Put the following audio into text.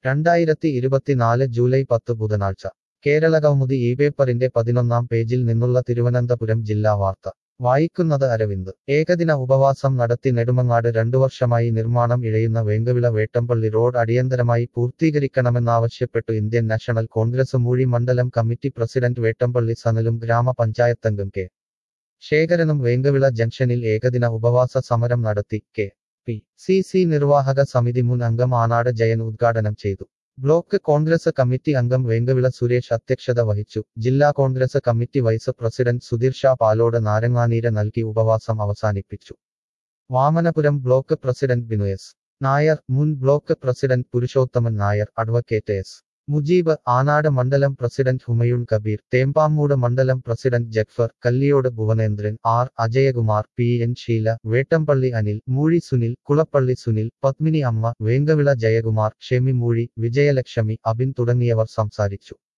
രണ്ടായിരത്തി ഇരുപത്തിനാല് ജൂലൈ പത്ത് ബുധനാഴ്ച കേരള കൗമുദി ഈ പേപ്പറിന്റെ പതിനൊന്നാം പേജിൽ നിന്നുള്ള തിരുവനന്തപുരം ജില്ലാ വാർത്ത വായിക്കുന്നത് അരവിന്ദ് ഏകദിന ഉപവാസം നടത്തി നെടുമങ്ങാട് രണ്ടു വർഷമായി നിർമ്മാണം ഇഴയുന്ന വേങ്കവിള വേട്ടമ്പള്ളി റോഡ് അടിയന്തരമായി പൂർത്തീകരിക്കണമെന്നാവശ്യപ്പെട്ടു ഇന്ത്യൻ നാഷണൽ കോൺഗ്രസ് മൂഴി മണ്ഡലം കമ്മിറ്റി പ്രസിഡന്റ് വേട്ടമ്പള്ളി സനലും ഗ്രാമപഞ്ചായത്തംഗം കെ ശേഖരനും വേങ്കവിള ജംഗ്ഷനിൽ ഏകദിന ഉപവാസ സമരം നടത്തി കെ പി സി സി നിർവാഹക സമിതി മുൻ അംഗം ആനാട് ജയൻ ഉദ്ഘാടനം ചെയ്തു ബ്ലോക്ക് കോൺഗ്രസ് കമ്മിറ്റി അംഗം വേങ്കവിള സുരേഷ് അധ്യക്ഷത വഹിച്ചു ജില്ലാ Congress committee vice president Sudheer Sha Palode നാരങ്ങാനീര് നൽകി ഉപവാസം അവസാനിപ്പിച്ചു വാമനപുരം ബ്ലോക്ക് പ്രസിഡന്റ് ബിനുയസ് നായർ മുൻ block president Purushothaman Nair advocate S Mujeeb Anad മണ്ഡലം പ്രസിഡന്റ് ഹുമയൂൺ കബീർ തേമ്പാമൂട് മണ്ഡലം president Jagfar Kalliyode Bhuvanendran R Ajayakumar P N Sheela Vettampally Anil Moozhi Sunil Kulappally Sunil Padmini Amma Venkavila Jayakumar Shemi Moozhi Vijayalakshmi Abin തുടങ്ങിയവർ സംസാരിച്ചു